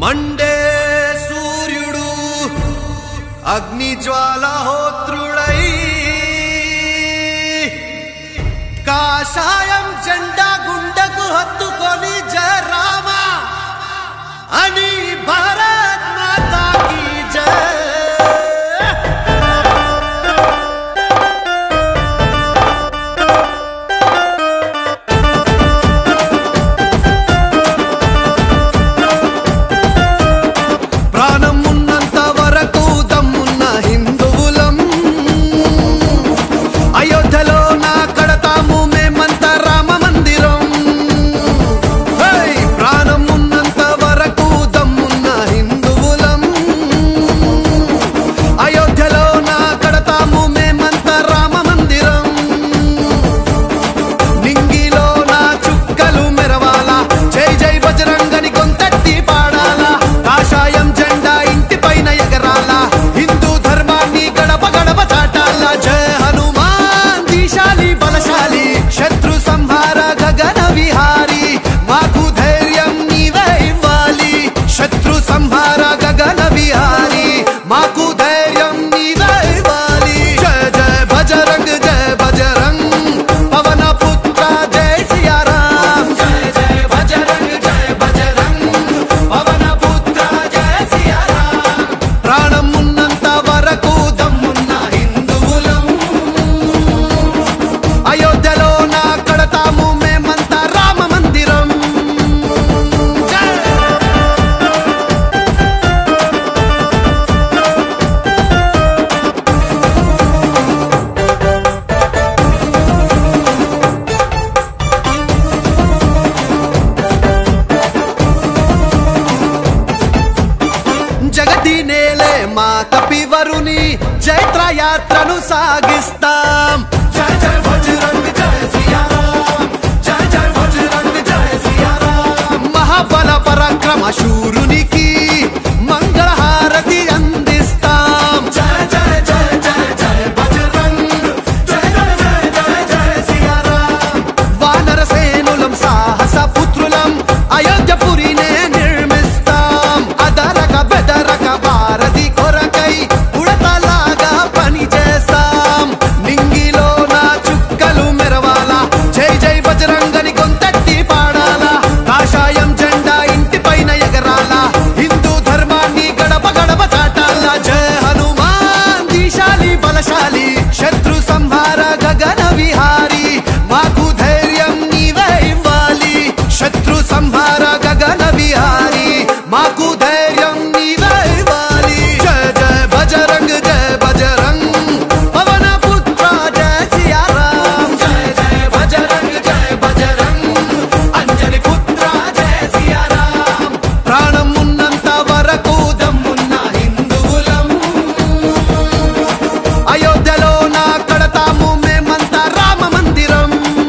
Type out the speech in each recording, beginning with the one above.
Monday సూర్యుడు అగ్ని జ్వాలహోత్రుడై కాషాయం జెండా గుండెకు హత్తుకొని జయ రామ అని భారత్ మాతా కీ జయ ప్రాణం ఉన్నంత వరకు దమ్మున్న హిందువులం అయోధ్యలో నా కడతాము మేమంత రామ మందిరం హై! ప్రాణం ఉన్నంత వరకు దమ్మున్న హిందువులం అయోధ్యలో నా కడతాము మేమంత రామ మందిరం నింగిలో నా చుక్కలు మెరవాలా జై జై బజరంగని గొంతెత్తి పాడాలా కాషాయం జెండా ఇంటి పైన ఎగరాలా హిందూ ధర్మాన్ని గడప గడప చాటాలా జయ హనుమాన్ దీశాలి బలశాలి శత్రు సంహార గగన విహారి మాకు ధైర్యం నీవే ఇవ్వాలి శత్రు సంహార గగన విహారి మాకు ధైర్యం నీవే ఇవ్వాలి జయ జయ బజరంగ్ జయ బజరంగ్ పవన పుత్ర జయ సియా రామ్ జయ జయ బజరంగ్ జయ బజరంగ్ పవన పుత్ర జయ సియా రామ్ ప్రాణం ఉన్నంత వరకు దమ్మున్న హిందువులం అయోధ్యలో నా కడతాము మేమంతా రామ మందిరం జై జగతి నేలే మా కపివరుని జైత్ర యాత్రను సాగిస్తాం జయ జయ బజరంగ్ జయ సియారాం జయ జయ బజరంగ్ జయ సియారాం మహాబల పరాక్రమ శూరునికి మంగళహారతి అందిస్తాం జయ జయ జయ జయ జయ బజరంగ్ జయ జయ జయ జయ జయ సియారాం వానర సేనులం సాహస పుత్రులం అయోధ్యపురినే నిర్మిస్తాం అదరక బెదరక భారతి కొరకై ఉడతలాగా పని చేస్తాం నింగిలో నా చుక్కలు మెరవాలా జై జై బజరంగని గొంతెత్తి పాడాలా కాషాయం జెండా ఇంటి పైన ఎగరాలా హిందూ ధర్మాన్ని గడప గడప చాటాలా జయ హనుమాన్ దీశాలి బలశాలి శత్రు సంహార గగన విహారి మాకు ధైర్యం నీవే ఇవ్వాలి శత్రు సంహార గగన విహారి మాకు ధైర్యం నీవే ఇవ్వాలి జయ జయ బజరంగ్ జయ బజరంగ్ పవన పుత్ర జయ సియా రామ్ జయ జయ బజరంగ్ జయ బజరంగ్ అంజని పుత్ర జయ సియా రామ్ ప్రాణం ఉన్నంత వరకు దమ్మున్న హిందువులం అయోధ్యలో నా కడతాము మేమంతా రామ మందిరం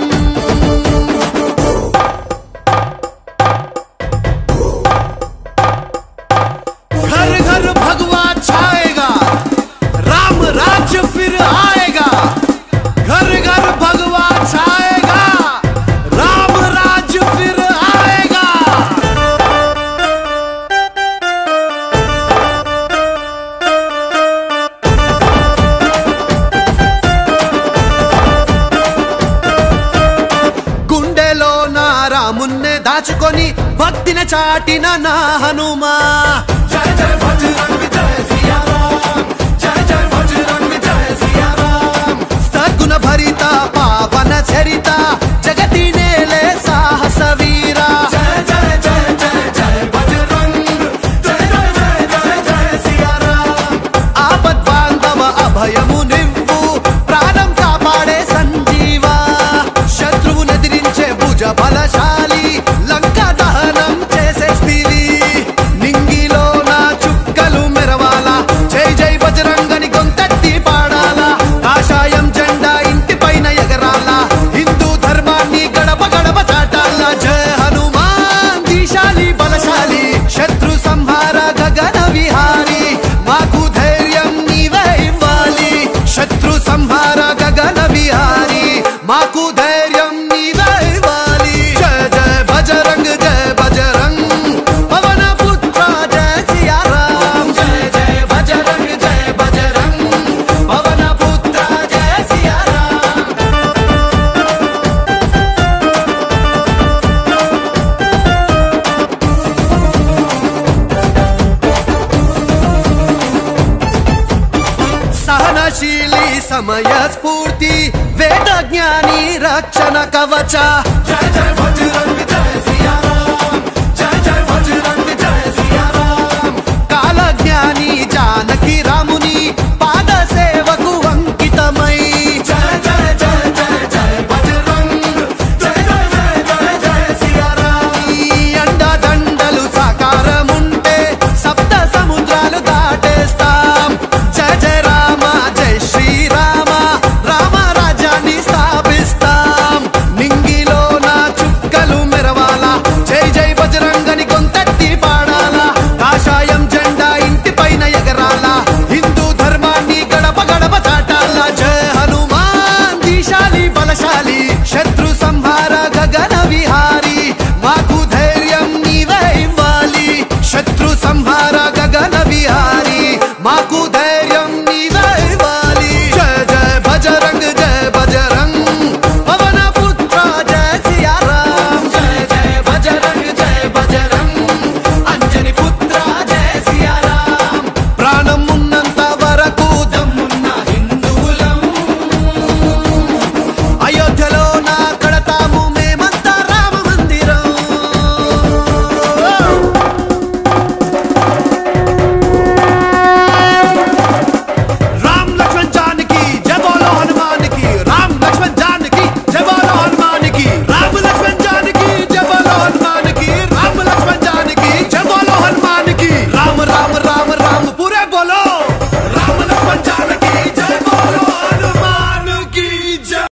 घर घर भगवा छाएगा राम राज्य फिर आएगा घर घर भगवा छाएगा राम राज्य फिर आएगा గుండెలో నా రామున్నే దాచుకొని భక్తిని చాటిన నా హనుమా జయ జయ బజరంగ్ జయ సియారాం జయ జయ బజరంగ్ జయ సియారాం సద్గుణ భరిత పావన చరిత జగతి నేలే సాహస వీరా జయ జయ జయ జయ జయ బజరంగ్ జయ జయ జయ జయ జయ సియారాం ఆపద్ బాంధవ అభయము నివ్వు ప్రాణం కాపాడే సంజీవా శత్రువు నెదిరించే భుజ బలశాలి లంక దహనం చేసేస్తివి నింగిలో నా చుక్కలు మెరవాలా జై జై బజరంగని గొంతెత్తి పాడాలా కాషాయం జెండా ఇంటి పైన ఎగరాలా హిందూ ధర్మాన్ని గడప గడప చాటాలా జయ హనుమాన్ దీశాలి బలశాలి శత్రు సంహార గగన విహారి మాకు ధైర్యం నీవే ఇవ్వాలి శత్రు సంహార గగన విహారి మాకు ధైర్యం నీవే ఇవ్వాలి జయ జయ సమయ స్ఫూర్తి వేద జ్ఞాని రక్షణ కవచ జయ జయ బజరంగ్ జయ సియారాం జయ జయ బజరంగ్ జయ సియారాం కాల జ్ఞాని జానకి రాముని